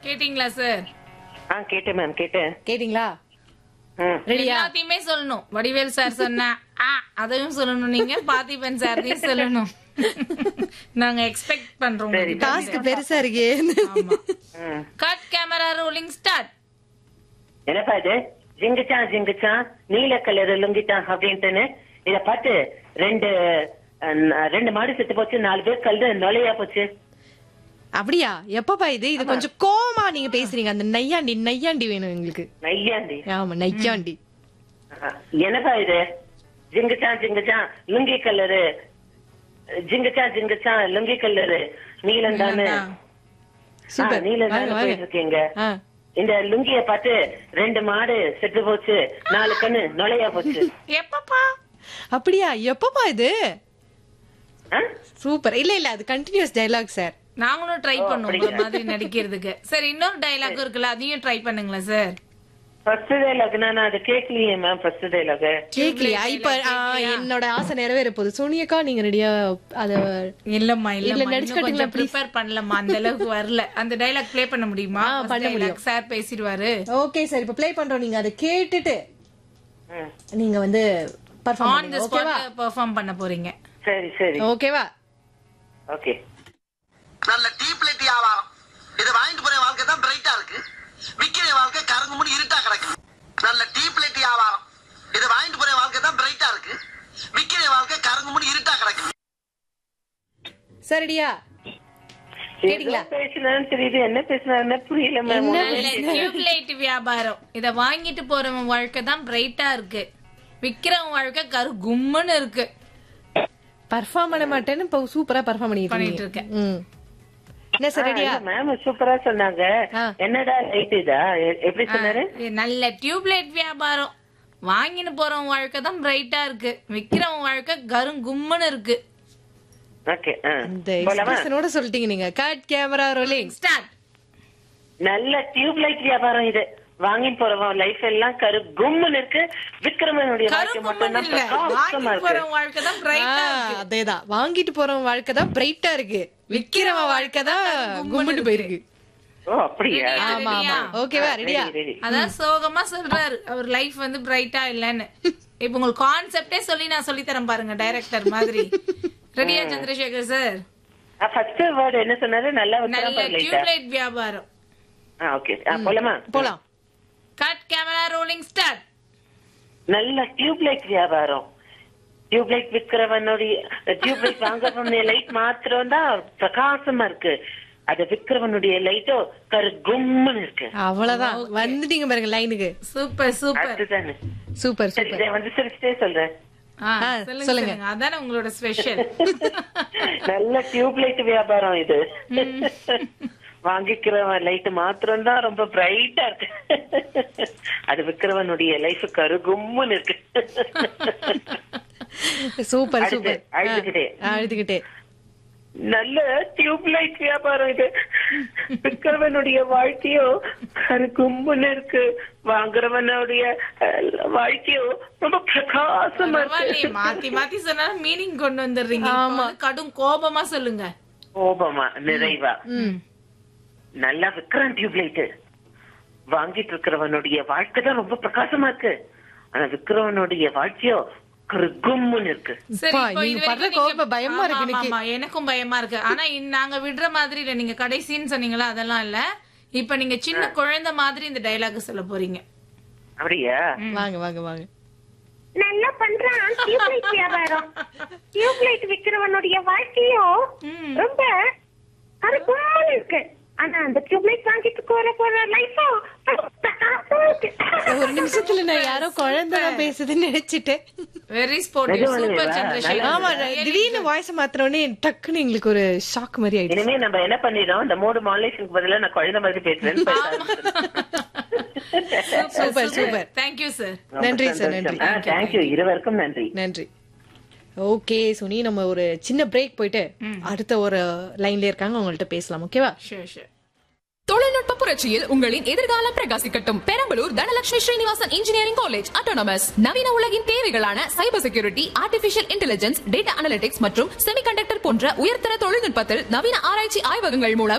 கேட்டீங்களா சார் ஆ கேட்டேன் மேம் கேட்டேன் கேட்டீங்களா ம். ரெடியா எல்லாத்தையுமே சொல்லணும் வடிவேல் சார் சொன்னா ஆ அதையும் சொல்லணும் நீங்க பார்த்திபன் சார்தையும் சொல்லணும் நாங்க எக்ஸ்பெக்ட் பண்றோம் உங்ககிட்ட டாஸ்க் இருந்து. பெருசா இருக்கே ஆமா ம். கட் கேமரா ரோலிங் ஸ்டார்ட் என்னப்பா இது ஜிங்குச்சான் ஜிங்குச்சான் நீல கலர் லுங்கிட்டான் அப்படின்ட்டுன்னு இத பார்த்து ரெண்டு அஹ், ந- ரெண்டு மாடு செத்து போச்சு நாலு பேர் கல்லு நுழையா போச்சு அப்படியா எப்பப்பா இது இது கொஞ்சம் கோமா நீங்க பேசுறீங்க அந்த நையாண்டி நையாண்டி வேணும் எங்களுக்கு நையாண்டி ஆமா நையாண்டி ஆஹா. என்னப்பா இது ஜிங்குச்சான் ஜிங்குச்சான் லுங்கி கலரு ஜிங்குச்சான் ஜிங்குச்சான் லுங்கி கலரு நீலம் தானே சூப்பர் நீலம் வாங்க தானே வாங்க போயிட்டு இருக்கீங்க ஆ. இந்த லுங்கிய பார்த்து ரெண்டு மாடு செத்து போச்சு நாலு கண்ணு நுழையா போச்சு எப்பப்பா அப்படியா எப்பப்பா இது ஆ? சூப்பர் இல்ல இல்ல அது கண்டினியூஸ் டயலாக் சார் நாங்களும் ட்ரை பண்ணோம் உங்க மாதிரி நடிக்கிறதுக்கு சரி இன்னொரு டயலாக் இருக்குல்ல அதையும் ட்ரை பண்ணுங்களேன் சார் ஃபர்ஸ்ட் டைலாக் நான் அது கேட்கலையே மேம் ஃபர்ஸ்ட் டைலாக் கேக்கலையா இப்ப ஆ, என்னோட ஆசை நிறைவேற போகுது சோனியக்கா நீங்க ரெடியா அத இல்லம்மா இல்ல, இல்ல நடிச்சு காட்டுங்களேன், please. ப்ரிப்பேர் பண்ணலம்மா அந்த அளவுக்கு வரல அந்த டைலாக் ப்ளே பண்ண முடியுமா ஆ, பண்ண முடியும். சார் பேசிடுவாரு ஓகே சார் இப்ப ப்ளே பண்றோம் நீங்க அதை கேட்டுட்டு நீங்க வந்து பர்ஃபார்ம் ஆன் தி பண்ணுங்க ஓகேவா ஸ்பாட் பெர்ஃபார்ம் பண்ண போறீங்க சரி சரி ஓகேவா ஓகே நல்ல டீப் லைட் வியாபாரம் இதை வாங்கிட்டு போற வாழ்க்கை தான் பிரைட்டா இருக்கு விக்கிற வாழ்க்கை கருங்கு முடி இருட்டா கிடக்கு நல்ல டீப் லைட் வியாபாரம் இதை வாங்கிட்டு போற வாழ்க்கை தான் பிரைட்டா இருக்கு விக்கிற வாழ்க்கை கருங்கு முடி இருட்டா கிடக்கு சரிடியா கேட்டீங்களா? ஏதோ பேசினான்னு தெரியுது என்ன பேசினாருன்னு புரியல மேம் நல்ல டியூப்லைட் வியாபாரம் இத வாங்கிட்டு போறவன் வாழ்க்கை தான் பிரைட்டா இருக்கு விக்கிறவன் வாழ்க்கை கரு கும்முன்னு இருக்கு பர்ஃபார்ம் பண்ண மாட்டேன்னு இப்ப சூப்பரா பர்ஃபார்ம் பண்ணிட்டு பண்ணிட்டு இருக்கீங்க இருக்கேன். ம். என்ன சார் ரெடியா மேம் சூப்பரா சொன்னாங்க ஆ. என்னடா லைட் இதா எ- எப்படி சொன்னாரு இது நல்ல டியூப்லைட் வியாபாரம் வாங்கிட்டு போறவன் வாழ்க்கை தான் பிரைட்டா இருக்கு விக்கிறவன் வாழ்க்கை கரும் கும்முன்னு இருக்கு ஓகே இந்த போலாமா எக்ஸ்பிரஷனோட சொல்லிட்டீங்க நீங்க கட் கேமரா ரோலிங் ஸ்டார்ட் நல்ல டியூப் லைட் வியாபாரம் இது வாங்கிட்டு போறவன் லைஃப் எல்லாம் கரு கும்முன்னு இருக்கு விக்ரமனுடைய வாழ்க்கை கரும் மட்டும் கும்முன்னு தான் இல்ல பிரகாசமா வாங்கிட்டு இருக்கு போறவன் வாழ்க்கை தான் பிரைட்டா இருக்கு அதேதான் வாங்கிட்டு போறவன் வாழ்க்கை தான் பிரைட்டா இருக்கு விக்கிறவன் வாழ்க்கை தான் கும்பிட்டு போயிருக்கு ஓ அப்படியா ரெடியா, ஆமா ஆமா ரெடியா? ஓகேவா ரெடியா ரெடி, ரெடி. அதான் சோகமா சொல்றாரு அவர் லைஃப் வந்து பிரைட்டா இல்லன்னு இப்ப உங்களுக்கு கான்செப்டே சொல்லி நான் சொல்லி தரேன் பாருங்க டைரக்டர் மாதிரி ரெடியா சந்திரசேகர் சார் ஃபர்ஸ்ட் வேர்டு என்ன சொன்னாரு நல்லா நல்ல விக்ரம் லைட்டா டியூப்லைட் வியாபாரம் ஓகே போலாமா போலாம் கட் கேமரா ரோலிங் ஸ்டார்ட் நல்ல டியூப்லைட் வியாபாரம் டியூப்லைட் விக்கிறவனுடைய டியூப்லைட் வாங்குறவனுடைய லைட் மாத்திரம் தான் பிரகாசமா இருக்கு அது விக்கிறவனுடைய லைட்டோ கரு கும்முன்னு இருக்கு அவ்வளவுதான் வந்துட்டீங்க பாருங்க லைனுக்கு சூப்பர் சூப்பர் அதுதானே சூப்பர் சரி சூப்பர் இதை வந்து சிரிச்சிட்டே சொல்றேன் ஆ, ஆ, சொல்லுங்க சொல்லுங்க. சொல்லுங்க அதானே உங்களோட ஸ்பெஷல் நல்ல டியூப்லைட் வியாபாரம் இது வாங்கிக்கிறவன் லைட் மாத்திரம் தான் ரொம்ப பிரைட்டா இருக்கு அது விக்கிறவனுடைய லைஃப் கருகும்முன்னு இருக்கு சூப்பர் அடுத்து, சூப்பர் அழுதுகிட்டே. அழுதுகிட்டே நல்ல டியூப்லைட் வியாபாரம் இது விக்கிறவனுடைய வாழ்க்கையோ கருகும்முன்னு இருக்கு வாங்குறவனுடைய அஹ், வாழ்க்கையோ ரொம்ப பிரகாசமா பரவாயில்லையே இருக்கு மாத்தி மாத்தி சொன்னாலும் மீனிங் கொண்டு வந்துடுறீங்க இப்ப வந்து கடும் கோபமா சொல்லுங்க கோபமா நிறைவா நல்லா விக்கிறான் டியூப்லைட் வாங்கிட்டு இருக்கிறவனுடைய வாழ்க்கை தான் ரொம்ப பிரகாசமா இருக்கு ஆனா விக்கிறவனுடைய வாழ்க்கையோ கும்முன்னு இருக்கு சரி அப்பா, இப்போ நீங்க இது படுற வரைக்கும் கோபம் நீங்க- பயமா ஆமா, இருக்கு ஆமா, எனக்கு. ஆமா, எனக்கும் பயமா இருக்கு ஆனா இன் நாங்க விடுற மாதிரி இல்ல நீங்க கடைசின்னு சொன்னீங்களா அதெல்லாம் இல்ல இப்ப நீங்க சின்ன குழந்தை மாதிரி இந்த டைலாக் சொல்ல போறீங்க அப்படியா வாங்க வாங்க வாங்க நல்லா பண்றான் டியூப்லைட் வியாபாரம் டியூப்லைட் விக்கிறவனுடைய வாழ்க்கையும் ரொம்ப கருப்பான இருக்கு ஆனா அந்த டியூப்லைட் வாங்கிட்டு போற போற லைஃபும் இருக்கு ஒரு நிமிஷத்துல நான் யாரோ குழந்தை தான் பேசுதுன்னு நினைச்சிட்டேன் வெரி ஸ்போர்ட்டிவ் நிஜமாலுமேவா? சூப்பர் சந்திரசேகர் ஆமா திடீர்னு வாய்ஸ் மாத்தினோடனே டக்குன்னு எங்களுக்கு ஒரு ஷாக் மாதிரி ஆயிடுச்சு இனிமே நம்ம என்ன பண்ணிடுறோம் இந்த மூடு மாலேஷனுக்கு பதிலா நான் குழந்தை மாதிரி பேசுறேன் சூப்பர் சூப்பர் தேங்க்யூ சார் நன்றி சார் நன்றி தேங்க்யூ இருவருக்கும் நன்றி நன்றி ஓகே சுனி நம்ம ஒரு சின்ன பிரேக் போயிட்டு அடுத்த ஒரு லைன்ல இருக்காங்க அவங்கள்ட்ட பேசலாம் ஓகேவா ஷூர் ஷூர் தொழில்நுட்ப புரட்சியில் உங்களின் எதிர்காலம் பிரகாசிக்கட்டும் Perambalur Dhanalakshmi Srinivasan engineering college autonomous நவீன உலகின் தேவைகளான cyber security artificial intelligence data analytics மற்றும் செமிகண்டக்டர் போன்ற உயர்தர தொழில்நுட்பத்தில் நவீன ஆராய்ச்சி ஆய்வகங்கள் மூலம்